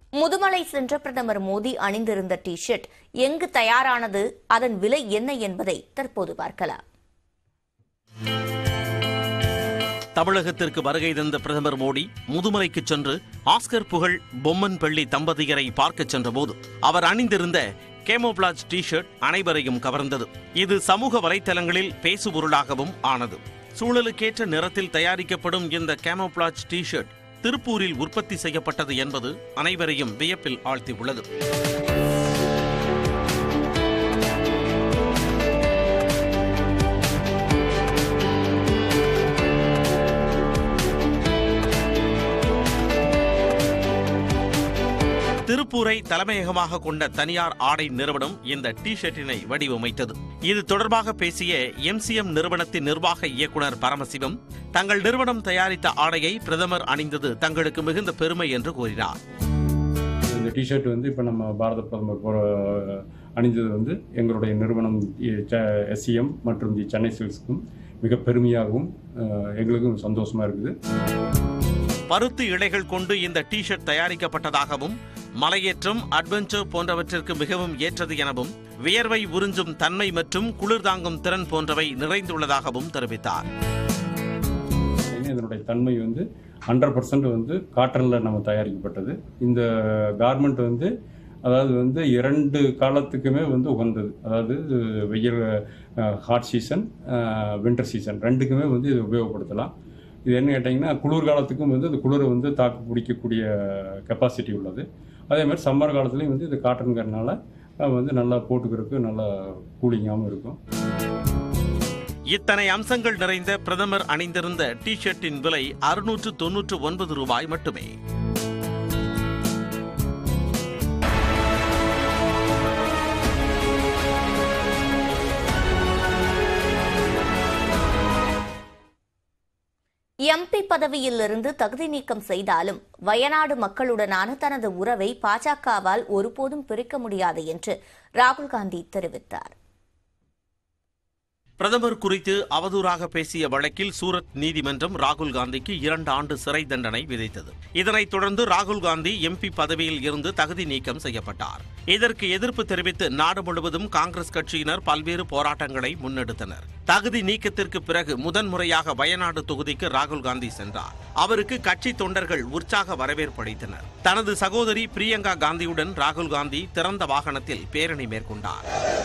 முதுமலை சென்ற பிரதமர் மோடி அணிந்திருந்த டி ஷர்ட் எங்கு தயாரானது அதன் விலை என்ன என்பதை தற்போது பார்க்கலாம் தமிழகத்திற்கு வருகை தந்த பிரதமர் மோடி முதுமலைக்கு சென்று ஆஸ்கர் புகழ் பொம்மன் பள்ளி தம்பதியரை பார்க்கச் சென்றபோது அவர் அணிந்திருந்த கேமோபிளாஜ் டி ஷர்ட் அனைவரையும் கவர்ந்தது இது சமூக வலைத்தளங்களில் பேசுபொருளாகவும் ஆனது சூழலுக்கேற்ற நிறத்தில் தயாரிக்கப்படும் இந்த கேமோபிளாஜ் டி ஷர்ட் திருப்பூரில் உற்பத்தி செய்யப்பட்டது என்பது அனைவரையும் வியப்பில் ஆழ்த்தியுள்ளது திருப்பூரை தலைமையகமாக கொண்ட தனியார் ஆடை நிறுவனம் இந்த டி ஷர்ட்டினை வடிவமைத்தது இது தொடர்பாக பேசிய எம்சிஎம் நிறுவனத்தின் நிர்வாக இயக்குனர் பரமசிவம் தங்கள் நிறுவனம் தயாரித்த ஆடையை பிரதமர் அணிந்தது தங்களுக்கு மிகுந்த பெருமை என்று கூறினார் இந்த டிஷர்ட் வந்து இப்போ நம்ம பாரத பிரதமர் போற அணிந்தது வந்து எங்களுடைய நிறுவனம் எஸ்சிஎம் மற்றும் தி சென்னை சில்க்ஸ்க்கும் மிக பெருமையாகவும் அஹ், எங்களுக்கும் சந்தோஷமா இருக்குது பருத்து இழைகள் கொண்டு இந்த டி ஷர்ட் தயாரிக்கப்பட்டதாகவும் மலையேற்றம் அட்வென்ச்சர் போன்றவற்றிற்கு மிகவும் ஏற்றது எனவும் வியர்வை உறிஞ்சும் தன்மை மற்றும் குளிர் தாங்கும் திறன் போன்றவை நிறைந்துள்ளதாகவும் தெரிவித்தார் இதனுடைய தன்மை வந்து ஹண்ட்ரட் பர்சன்ட் வந்து காட்டனில் நம்ம தயாரிக்கப்பட்டது இந்த கார்மெண்ட் வந்து அதாவது வந்து இரண்டு காலத்துக்குமே வந்து உகந்தது அதாவது வெயில் ஹாட் சீசன் வின்டர் சீசன் ரெண்டுக்குமே வந்து இது உபயோகப்படுத்தலாம் இது என்ன கேட்டிங்கன்னா குளிர் காலத்துக்கும் வந்து இந்த குளிரை வந்து தாக்கு பிடிக்கக்கூடிய கெப்பாசிட்டி உள்ளது அதே மாதிரி சம்மர் காலத்துலேயும் வந்து இது காட்டனுங்கிறதுனால அஹ், வந்து நல்லா போட்டுக்கிறதுக்கு நல்லா கூலிங்காகவும் இருக்கும் இத்தனை அம்சங்கள் நிறைந்த பிரதமர் அணிந்திருந்த டி ஷர்ட்டின் விலை அறுநூற்று தொன்னூற்று ஒன்பது ரூபாய் மட்டுமே எம்பி பதவியிலிருந்து தகுதி நீக்கம் செய்தாலும் வயநாடு மக்களுடனான தனது உறவை பாஜகவால் ஒருபோதும் பிரிக்க முடியாது என்று ராகுல் காந்தி தெரிவித்தார் பிரதமர் குறித்து அவதூறாக பேசிய வழக்கில் சூரத் நீதிமன்றம் ராகுல் காந்திக்கு இரண்டு ஆண்டு சிறை தண்டனை விதித்தது இதனைத் தொடர்ந்து ராகுல் காந்தி எம்பி பதவியில் இருந்து தகுதி நீக்கம் செய்யப்பட்டார் இதற்கு எதிர்ப்பு தெரிவித்து நாடு முழுவதும் காங்கிரஸ் கட்சியினர் பல்வேறு போராட்டங்களை முன்னெடுத்தனர் தகுதி நீக்கத்திற்கு பிறகு முதன்முறையாக வயநாடு தொகுதிக்கு ராகுல் காந்தி சென்றார் அவருக்கு கட்சி தொண்டர்கள் உற்சாக வரவேற்பு அளித்தனர் தனது சகோதரி பிரியங்கா காந்தியுடன் ராகுல் காந்தி திறந்த வாகனத்தில் பேரணி மேற்கொண்டார்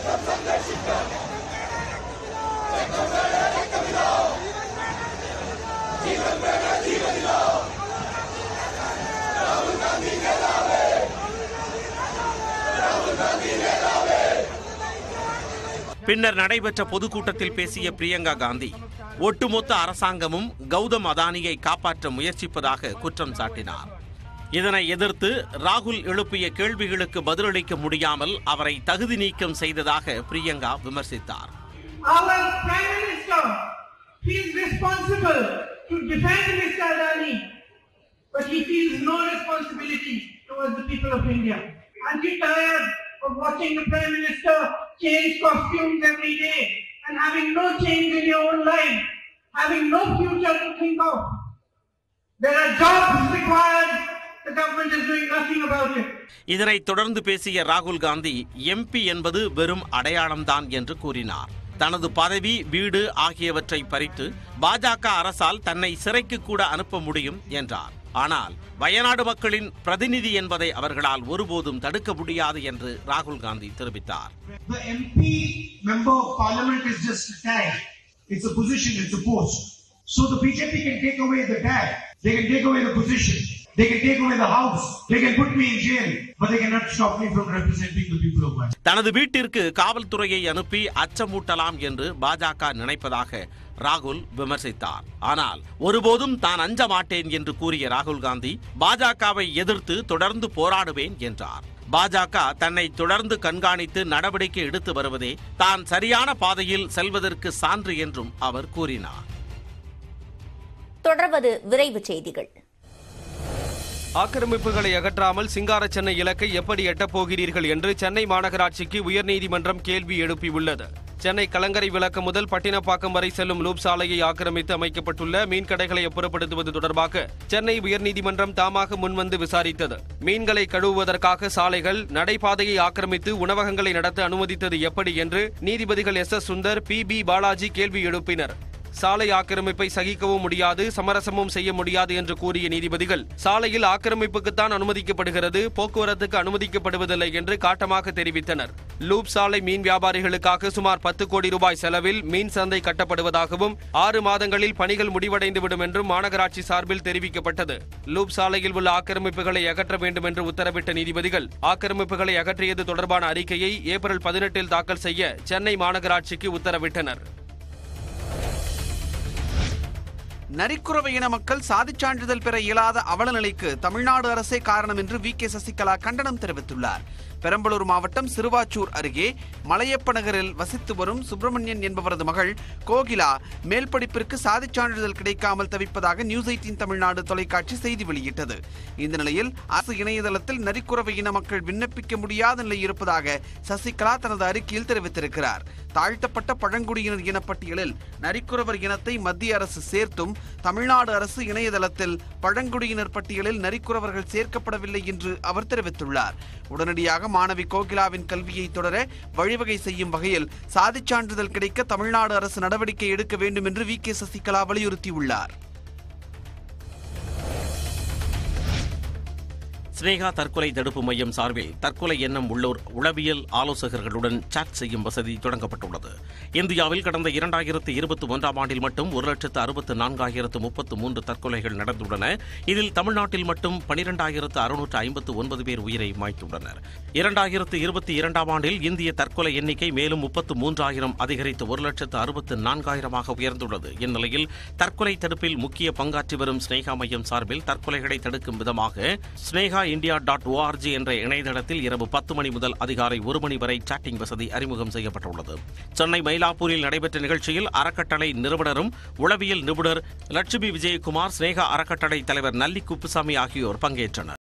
பின்னர் நடைபெற்ற பொதுக்கூட்டத்தில் பேசிய பிரியங்கா காந்தி ஒட்டுமொத்த அரசாங்கமும் கௌதம் அதானியை காப்பாற்ற முயற்சிப்பதாக குற்றம் சாட்டினார் இதனை எதிர்த்து ராகுல் எழுப்பிய கேள்விகளுக்கு பதிலளிக்க முடியாமல் அவரை தகுதி நீக்கம் செய்ததாக பிரியங்கா விமர்சித்தார் Our Prime Minister feels responsible to defend Mr. Adani, but he feels no responsibility towards the people of India. Aren't you tired of watching the Prime Minister change costumes every day and having no change in your own life, having no future to think of? There are jobs required. The government is doing nothing about it. இதனைத் தொடர்ந்து பேசிய ராகுல் Gandhi MP என்பது வெறும் அடையாளம்தான் என்று கூறினார் தனது பதவி வீடு ஆகியவற்றை பறித்து பாஜக அரசால் தன்னை சிறைக்கு கூட அனுப்ப முடியும் என்றார் ஆனால் வயநாடு மக்களின் பிரதிநிதி என்பதை அவர்களால் ஒருபோதும் தடுக்க முடியாது என்று ராகுல் காந்தி தெரிவித்தார் The MP member of parliament is just a tag. It's a position, it's a post. So the BJP can take away the tag. They can take away the position. They can take away the house. They can put me in jail. But they cannot stop me from representing the people of West. தனது வீட்டிற்கு காவல்துறையை அனுப்பி அச்சமூட்டலாம் என்று பாஜக நினைப்பதாக ராகுல் விமர்சித்தார் ஆனால் ஒருபோதும் தான் அஞ்ச மாட்டேன் என்று கூறிய ராகுல் காந்தி பாஜகவை எதிர்த்து தொடர்ந்து போராடுவேன் என்றார் பாஜக தன்னை தொடர்ந்து கண்காணித்து நடவடிக்கை எடுத்து வருவதே தான் சரியான பாதையில் செல்வதற்கு சான்று என்றும் அவர் கூறினார் தொடர்வது விரைவு செய்திகள் ஆக்கிரமிப்புகளை அகற்றாமல் சிங்கார சென்னை இலக்கை எப்படி எட்டப் போகிறீர்கள் என்று சென்னை மாநகராட்சிக்கு உயர்நீதிமன்றம் கேள்வி எழுப்பியுள்ளது சென்னை கலங்கரை விளக்கம் முதல் பட்டினப்பாக்கம் வரை செல்லும் லூப் சாலையை ஆக்கிரமித்து அமைக்கப்பட்டுள்ள மீன் கடைகளை அப்புறப்படுத்துவது தொடர்பாக சென்னை உயர்நீதிமன்றம் தாமாக முன்வந்து விசாரித்தது மீன்களை கழுவுவதற்காக சாலைகள் நடைபாதையை ஆக்கிரமித்து உணவகங்களை நடத்த அனுமதித்தது எப்படி என்று நீதிபதிகள் S S Sundar P P Balaji கேள்வி எழுப்பினர் சாலை ஆக்கிரமிப்பை சகிக்கவும் முடியாது சமரசமும் செய்ய முடியாது என்று கூறிய நீதிபதிகள் சாலையில் ஆக்கிரமிப்புக்குத்தான் அனுமதிக்கப்படுகிறது போக்குவரத்துக்கு அனுமதிக்கப்படுவதில்லை என்று காட்டமாக தெரிவித்தனர் லூப் சாலை மீன் வியாபாரிகளுக்காக சுமார் பத்து கோடி ரூபாய் செலவில் மீன் சந்தை கட்டப்படுவதாகவும் ஆறு மாதங்களில் பணிகள் முடிவடைந்துவிடும் என்றும் மாநகராட்சி சார்பில் தெரிவிக்கப்பட்டது லூப் சாலையில் உள்ள ஆக்கிரமிப்புகளை அகற்ற வேண்டும் என்று உத்தரவிட்ட நீதிபதிகள் ஆக்கிரமிப்புகளை அகற்றியது தொடர்பான அறிக்கையை ஏப்ரல் பதினெட்டில் தாக்கல் செய்ய சென்னை மாநகராட்சிக்கு உத்தரவிட்டனர் நரிக்குறவ இன மக்கள் சாதிச் சான்றிதழ் பெற இயலாத அவல நிலைக்கு தமிழ்நாடு அரசே காரணம் என்று வி கே சசிகலா கண்டனம் தெரிவித்துள்ளார் பெரம்பலூர் மாவட்டம் சிறுவாச்சூர் அருகே மலையப்ப நகரில் வசித்து வரும் சுப்பிரமணியன் என்பவரது மகள் கோகிலா மேல் படிப்பிற்கு சாதிச் சான்றிதழ் கிடைக்காமல் தவிப்பதாக நியூஸ் எயிட்டீன் தமிழ்நாடு தொலைக்காட்சி செய்தி வெளியிட்டது இந்த நிலையில் அரசு இணையதளத்தில் நரிக்குறவ இன மக்கள் விண்ணப்பிக்க முடியாத நிலை இருப்பதாக சசிகலா தனது அறிக்கையில் தெரிவித்திருக்கிறார் தாழ்த்தப்பட்ட பழங்குடியினர் இனப்பட்டியலில் நரிக்குறவர் இனத்தை மத்திய அரசு சேர்த்தும் தமிழ்நாடு அரசு இணையதளத்தில் பழங்குடியினர் பட்டியலில் நரிக்குறவர்கள் சேர்க்கப்படவில்லை என்று அவர் தெரிவித்துள்ளார் உடனடியாக மாணவி கோகிலாவின் கல்வியை தொடர வழிவகை செய்யும் வகையில் சாதிச் சான்றிதழ் கிடைக்க தமிழ்நாடு அரசு நடவடிக்கை எடுக்க வேண்டும் என்று வி கே சசிகலா வலியுறுத்தியுள்ளார் ஸ்னேகா தற்கொலை தடுப்பு மையம் சார்பில் தற்கொலை எண்ணம் உள்ளோர் உளவியல் ஆலோசகர்களுடன் சாட் செய்யும் வசதி தொடங்கப்பட்டுள்ளது இந்தியாவில் கடந்த இரண்டாயிரத்து இருபத்தி ஒன்றாம் ஆண்டில் மட்டும் ஒரு லட்சத்து அறுபத்து நான்காயிரத்து முப்பத்து மூன்று தற்கொலைகள் நடந்துள்ளன இதில் தமிழ்நாட்டில் மட்டும் பனிரெண்டாயிரத்து அறுநூற்று ஐம்பத்து ஒன்பது பேர் உயிரை மாய்த்துள்ளனர் இரண்டாயிரத்து இருபத்தி இரண்டாம் ஆண்டில் இந்திய தற்கொலை எண்ணிக்கை மேலும் முப்பத்து மூன்றாயிரம் அதிகரித்து ஒரு லட்சத்து அறுபத்து நான்காயிரமாக உயர்ந்துள்ளது இந்நிலையில் தற்கொலை தடுப்பில் முக்கிய பங்காற்றி வரும் ஸ்னேகா மையம் சார்பில் தற்கொலைகளை தடுக்கும் விதமாக ஸ்னேகா இந்தியா டாட் ஓஆர்ஜி என்ற இணையதளத்தில் இரவு பத்து மணி முதல் அதிகாலை ஒரு மணி வரை சாட்டிங் வசதி அறிமுகம் செய்யப்பட்டுள்ளது சென்னை மயிலாப்பூரில் நடைபெற்ற நிகழ்ச்சியில் அறக்கட்டளை நிறுவனரும் உளவியல் நிபுணர் லட்சுமி விஜயகுமார் ஸ்னேகா அறக்கட்டளை தலைவர் நல்லி குப்புசாமி ஆகியோர் பங்கேற்றனர்